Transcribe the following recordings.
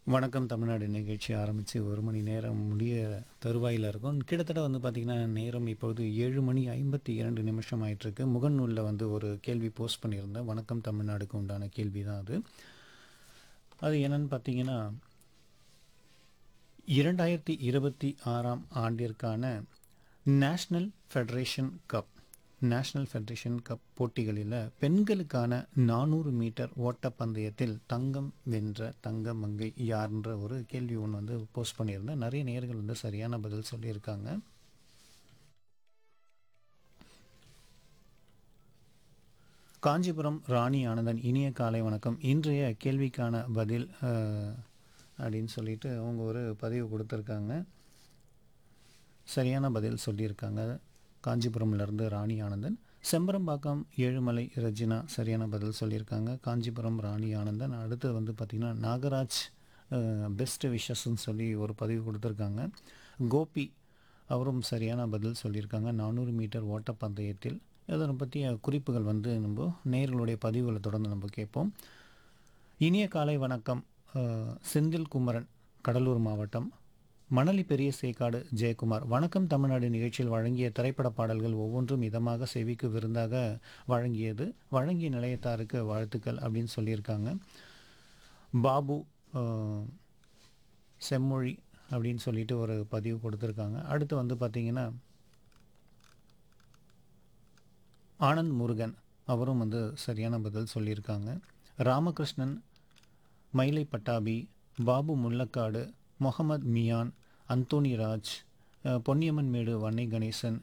வணக்கம் தமிழ்நாடு நிகழ்ச்சி ஆரம்பித்து ஒரு மணி நேரம் முடிய தருவாயில் இருக்கும் கிட்டத்தட்ட வந்து பார்த்திங்கன்னா நேரம் இப்பொழுது ஏழு மணி ஐம்பத்தி இரண்டு நிமிஷம் ஆயிட்டிருக்கு முகநூலில் வந்து ஒரு கேள்வி போஸ்ட் பண்ணியிருந்தேன் வணக்கம் தமிழ்நாடுக்கு உண்டான கேள்வி தான் அது அது என்னன்னு பார்த்தீங்கன்னா இரண்டாயிரத்தி இருபத்தி ஆறாம் ஆண்டிற்கான national federation cup national federation cup போட்டிகளில் பெண்களுக்கான நானூறு மீட்டர் ஓட்டப்பந்தயத்தில் தங்கம் வென்ற தங்க மங்கை யார்ன்ற ஒரு கேள்வி ஒன்று வந்து போஸ்ட் பண்ணியிருந்தேன் நிறைய நேர்கள் வந்து சரியான பதில் சொல்லியிருக்காங்க காஞ்சிபுரம் ராணி ஆனந்தன் இனிய காலை வணக்கம் இன்றைய கேள்விக்கான பதில் அஹ், அப்படின்னு சொல்லிட்டு அவங்க ஒரு பதிவு கொடுத்துருக்காங்க சரியான பதில் சொல்லியிருக்காங்க காஞ்சிபுரம்லேருந்து ராணி ஆனந்தன் செம்பரம்பாக்கம் ஏழுமலை ரஜினா சரியான பதில் சொல்லியிருக்காங்க காஞ்சிபுரம் ராணி ஆனந்தன் அடுத்து வந்து பார்த்திங்கன்னா நாகராஜ் பெஸ்ட் விஷஸ்ன்னு சொல்லி ஒரு பதிவு கொடுத்துருக்காங்க கோபி அவரும் சரியான பதில் சொல்லியிருக்காங்க நானூறு மீட்டர் ஓட்டப்பந்தயத்தில் இதனை பற்றிய குறிப்புகள் வந்து நம்ம நேர்களுடைய பதிவுகளை தொடர்ந்து நம்ம கேட்போம் இனிய காலை வணக்கம் அஹ், செந்தில் குமரன் கடலூர் மாவட்டம் மணலி பெரிய சேக்காடு ஜெயக்குமார் வணக்கம் தமிழ்நாடு நிகழ்ச்சியில் வழங்கிய திரைப்பட பாடல்கள் ஒவ்வொன்றும் இதமாக செவிக்கு விருந்தாக வழங்கியது வழங்கிய நிலையத்தாருக்கு வாழ்த்துக்கள் அப்படின்னு சொல்லியிருக்காங்க பாபு அஹ், செம்மொழி அப்படின்னு சொல்லிட்டு ஒரு பதிவு கொடுத்துருக்காங்க அடுத்து வந்து பார்த்திங்கன்னா ஆனந்த் முருகன் அவரும் வந்து சரியான பதில் சொல்லியிருக்காங்க ராமகிருஷ்ணன் மயிலை பட்டாபி பாபு முல்லக்காடு முகமது மியான் அந்தோனி ராஜ் அஹ், பொன்னியம்மன் மேடு வன்னை கணேசன்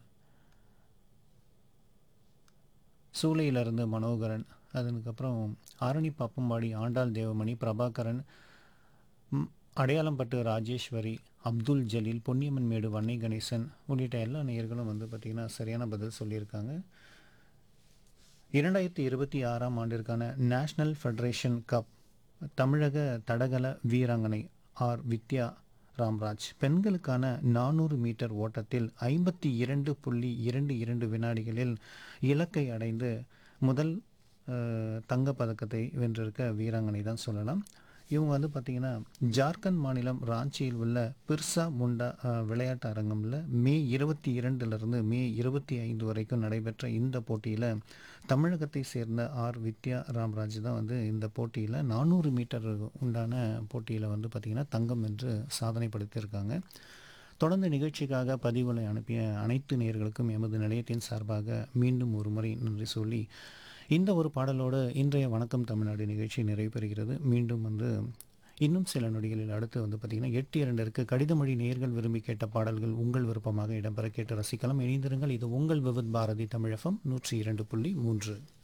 சூளையிலிருந்து மனோகரன் அதுக்கப்புறம் ஆரணி பாப்பம்பாடி ஆண்டாள் தேவமணி பிரபாகரன் ம், அடையாளம்பட்டு ராஜேஸ்வரி அப்துல் ஜலீல் பொன்னியம்மன் மேடு வன்னை கணேசன் உள்ளிட்ட எல்லா நேயர்களும் வந்து பார்த்திங்கன்னா சரியான பதில் சொல்லியிருக்காங்க இரண்டாயிரத்தி இருபத்தி ஆறாம் ஆண்டிற்கான நேஷனல் ஃபெடரேஷன் கப் தமிழக தடகள வீராங்கனை ஆர் வித்யா ராம்ராஜ் பெண்களுக்கான நானூறு மீட்டர் ஓட்டத்தில் ஐம்பத்தி இரண்டு புள்ளி இரண்டு இரண்டு வினாடிகளில் இலக்கை அடைந்து முதல் அஹ், தங்கப் பதக்கத்தை வென்றிருக்க வீராங்கனை தான் சொல்லலாம் இவங்க வந்து பார்த்திங்கன்னா ஜார்க்கண்ட் மாநிலம் ராஞ்சியில் உள்ள பிர்சா முண்டா அஹ், விளையாட்டு அரங்கமில் மே இருபத்தி இரண்டுலேருந்து மே இருபத்தி ஐந்து வரைக்கும் நடைபெற்ற இந்த போட்டியில் தமிழகத்தை சேர்ந்த ஆர் வித்யா ராம்ராஜ் தான் வந்து இந்த போட்டியில் நானூறு மீட்டர் உண்டான போட்டியில் வந்து பார்த்திங்கன்னா தங்கம் என்று சாதனை படைத்திருக்காங்க தொடர்ந்து நிகழ்ச்சிக்காக பதிவுகளை அனுப்பிய அனைத்து நேயர்களுக்கும் எமது நிலையத்தின் சார்பாக மீண்டும் ஒரு முறை நன்றி சொல்லி இந்த ஒரு பாடலோடு இன்றைய வணக்கம் தமிழ்நாடு நிகழ்ச்சி நிறைவு பெறுகிறது மீண்டும் வந்து இன்னும் சில நொடிகளில் அடுத்து வந்து பார்த்திங்கன்னா எட்டு இரண்டிற்கு கடித மொழி நேயர்கள் விரும்பி கேட்ட பாடல்கள் உங்கள் விருப்பமாக இடம்பெற கேட்டு ரசிக்கலாம் இணைந்திருங்கள் இது உங்கள் விவித் பாரதி தமிழகம் நூற்றி இரண்டு புள்ளி மூன்று